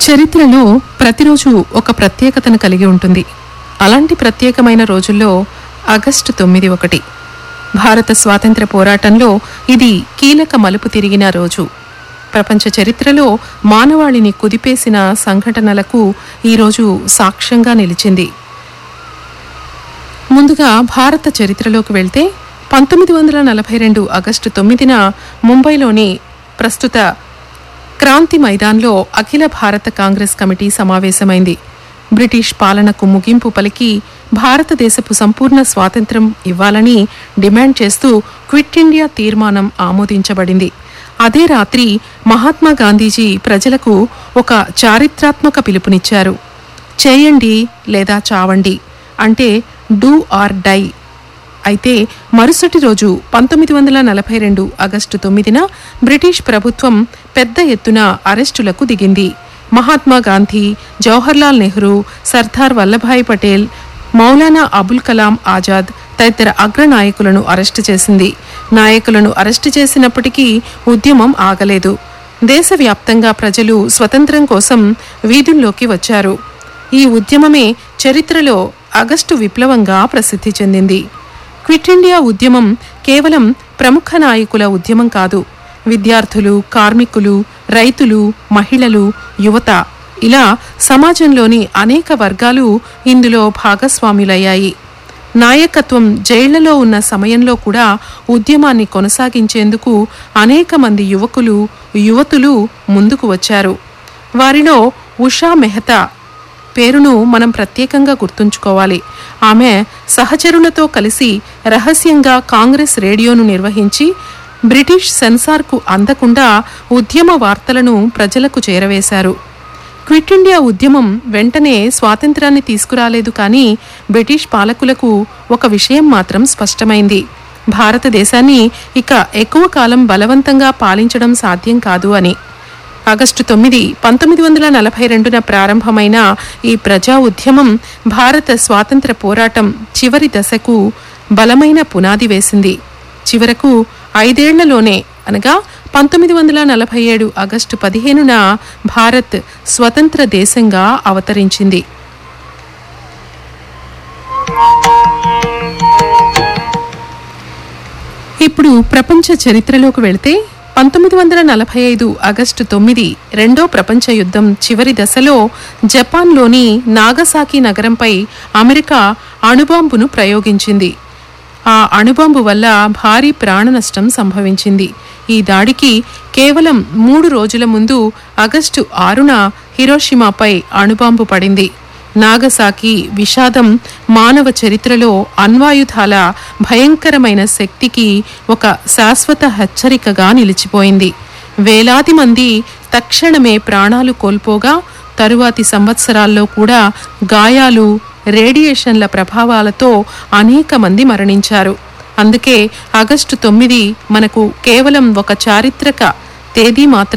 చరిత్రలో ప్రతిరోజు ఒక ప్రత్యేకతను కలిగి ఉంటుంది అలాంటి ప్రత్యేకమైన రోజుల్లో ఆగస్టు తొమ్మిది ఒకటి భారత స్వాతంత్ర పోరాటంలో ఇది కీలక మలుపు తిరిగిన రోజు ప్రపంచ చరిత్రలో మానవాళిని కుదిపేసిన సంఘటనలకు ఈరోజు సాక్ష్యంగా నిలిచింది ముందుగా భారత చరిత్రలోకి వెళ్తే పంతొమ్మిది వందల నలభై రెండు ఆగస్టు తొమ్మిదిన ముంబైలోని ప్రస్తుత క్రాంతి మైదాన్లో అఖిల భారత కాంగ్రెస్ కమిటీ సమావేశమైంది బ్రిటిష్ పాలనకు ముగింపు పలికి భారతదేశపు సంపూర్ణ స్వాతంత్రం ఇవ్వాలని డిమాండ్ చేస్తూ క్విట్ ఇండియా తీర్మానం ఆమోదించబడింది అదే రాత్రి మహాత్మా గాంధీజీ ప్రజలకు ఒక చారిత్రాత్మక పిలుపునిచ్చారు చేయండి లేదా చావండి అంటే డూ ఆర్ డై అయితే మరుసటి రోజు పంతొమ్మిది వందల నలభై రెండు ఆగస్టు తొమ్మిదిన బ్రిటిష్ ప్రభుత్వం పెద్ద ఎత్తున అరెస్టులకు దిగింది మహాత్మా గాంధీ జవహర్లాల్ నెహ్రూ సర్దార్ వల్లభాయ్ పటేల్ మౌలానా అబుల్ కలాం ఆజాద్ తదితర అగ్రనాయకులను అరెస్టు చేసింది నాయకులను అరెస్టు చేసినప్పటికీ ఉద్యమం ఆగలేదు దేశవ్యాప్తంగా ప్రజలు స్వతంత్రం కోసం వీధుల్లోకి వచ్చారు ఈ ఉద్యమమే చరిత్రలో ఆగస్టు విప్లవంగా ప్రసిద్ధి చెందింది క్విట్ ఇండియా ఉద్యమం కేవలం ప్రముఖ నాయకుల ఉద్యమం కాదు విద్యార్థులు కార్మికులు రైతులు మహిళలు యువత ఇలా సమాజంలోని అనేక వర్గాలు ఇందులో భాగస్వాములయ్యాయి నాయకత్వం జైళ్లలో ఉన్న సమయంలో కూడా ఉద్యమాన్ని కొనసాగించేందుకు అనేక మంది యువకులు యువతులు ముందుకు వచ్చారు వారిలో ఉషా మెహతా పేరును మనం ప్రత్యేకంగా గుర్తుంచుకోవాలి ఆమె సహచరులతో కలిసి రహస్యంగా కాంగ్రెస్ రేడియోను నిర్వహించి బ్రిటిష్ సెన్సార్కు అందకుండా ఉద్యమ వార్తలను ప్రజలకు చేరవేశారు క్విట్ ఇండియా ఉద్యమం వెంటనే స్వాతంత్రాన్ని తీసుకురాలేదు కానీ బ్రిటిష్ పాలకులకు ఒక విషయం మాత్రం స్పష్టమైంది భారతదేశాన్ని ఇక ఎక్కువ కాలం బలవంతంగా పాలించడం సాధ్యం కాదు అని ఆగస్టు తొమ్మిది పంతొమ్మిది వందల నలభై రెండున ప్రారంభమైన ఈ ప్రజా ఉద్యమం భారత స్వాతంత్ర పోరాటం చివరి దశకు బలమైన పునాది వేసింది చివరకు ఐదేళ్లలోనే అనగా పంతొమ్మిది వందల నలభై ఏడు ఆగస్టు పదిహేనున భారత్ స్వతంత్ర దేశంగా అవతరించింది ఇప్పుడు ప్రపంచ చరిత్రలోకి వెళితే పంతొమ్మిది వందల నలభై ఐదు ఆగస్టు తొమ్మిది రెండో ప్రపంచ యుద్ధం చివరి దశలో జపాన్లోని నాగసాకి నగరంపై అమెరికా అణుబాంబును ప్రయోగించింది ఆ అణుబాంబు వల్ల భారీ ప్రాణ నష్టం సంభవించింది ఈ దాడికి కేవలం మూడు రోజుల ముందు ఆగస్టు ఆరున హిరోషిమాపై అణుబాంబు పడింది నాగసాకి విషాదం మానవ చరిత్రలో అణ్వాయుధాల భయంకరమైన శక్తికి ఒక శాశ్వత హెచ్చరికగా నిలిచిపోయింది వేలాది మంది తక్షణమే ప్రాణాలు కోల్పోగా తరువాతి సంవత్సరాల్లో కూడా గాయాలు రేడియేషన్ల ప్రభావాలతో అనేక మంది మరణించారు అందుకే ఆగస్టు తొమ్మిది మనకు కేవలం ఒక చారిత్రక తేదీ మాత్రం